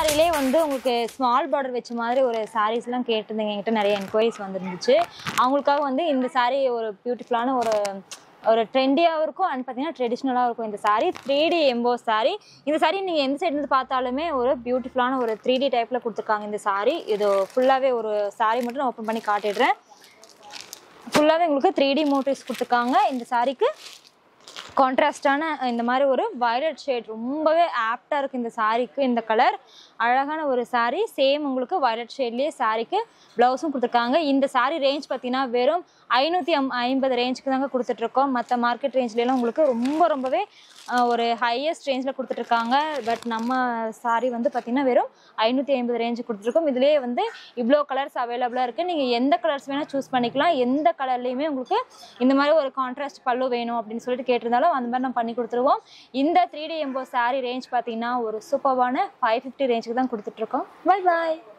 சாரிலே வந்து உங்களுக்கு small border வச்ச மாதிரி ஒரு சாரீஸ்லாம் கேட்டிருந்தீங்க என்கிட்ட நிறைய என்கொயரிஸ் வந்துருந்துச்சு அவங்களுக்காக வந்து இந்த saree ஒரு பியூட்டிஃபுல்லான ஒரு ஒரு ட்ரெண்டியாகவும் இருக்கும் அண்ட் பார்த்தீங்கன்னா ட்ரெடிஷ்னலாகவும் இருக்கும் இந்த saree three D embo saree இந்த saree நீங்கள் எந்த சைடு இருந்து பார்த்தாலுமே ஒரு பியூட்டிஃபுல்லான ஒரு த்ரீ டி டைப்பில் கொடுத்துருக்காங்க இந்த saree இது ஃபுல்லாகவே ஒரு saree மட்டும் நான் ஓப்பன் பண்ணி காட்டிடுறேன் ஃபுல்லாகவே உங்களுக்கு த்ரீ டி மோட்டிவ்ஸ் கொடுத்துருக்காங்க இந்த சாரீக்கு கான்ட்ராஸ்டான இந்த மாதிரி ஒரு வயலட் ஷேட் ரொம்பவே ஆப்டாக இருக்குது இந்த சாரீக்கு இந்த கலர் அழகான ஒரு saree சேம் உங்களுக்கு வயலட் ஷேட்லேயே சாரீக்கு ப்ளவுஸும் கொடுத்துருக்காங்க இந்த saree ரேஞ்ச் பார்த்தீங்கன்னா வெறும் ஐநூற்றி அம் ஐம்பது ரேஞ்சுக்கு தாங்க கொடுத்துட்ருக்கோம் மற்ற மார்க்கெட் ரேஞ்ச்லாம் உங்களுக்கு ரொம்ப ரொம்பவே அஹ், ஒரு ஹையஸ்ட் ரேஞ்சில் கொடுத்துட்ருக்காங்க பட் நம்ம saree வந்து பார்த்தீங்கன்னா வெறும் ஐநூற்றி ஐம்பது ரேஞ்சு கொடுத்துருக்கோம் இதுலேயே வந்து இவ்வளோ கலர்ஸ் அவைலபிளாக இருக்குது நீங்கள் எந்த கலர்ஸ் வேணால் சூஸ் பண்ணிக்கலாம் எந்த கலர்லேயுமே உங்களுக்கு இந்த மாதிரி ஒரு கான்ட்ராஸ்ட் பல்லு வேணும் அப்படின்னு சொல்லிட்டு கேட்டிருந்தாலும் அந்த மாதிரி நம்ம பண்ணி கொடுத்துருவோம் இந்த three D embo saree range பார்த்தீங்கன்னா ஒரு சூப்பர்வான ஃபைவ் ஃபிஃப்டி ரேஞ்சுக்கு தான் கொடுத்துட்ருக்கோம் பை பாய்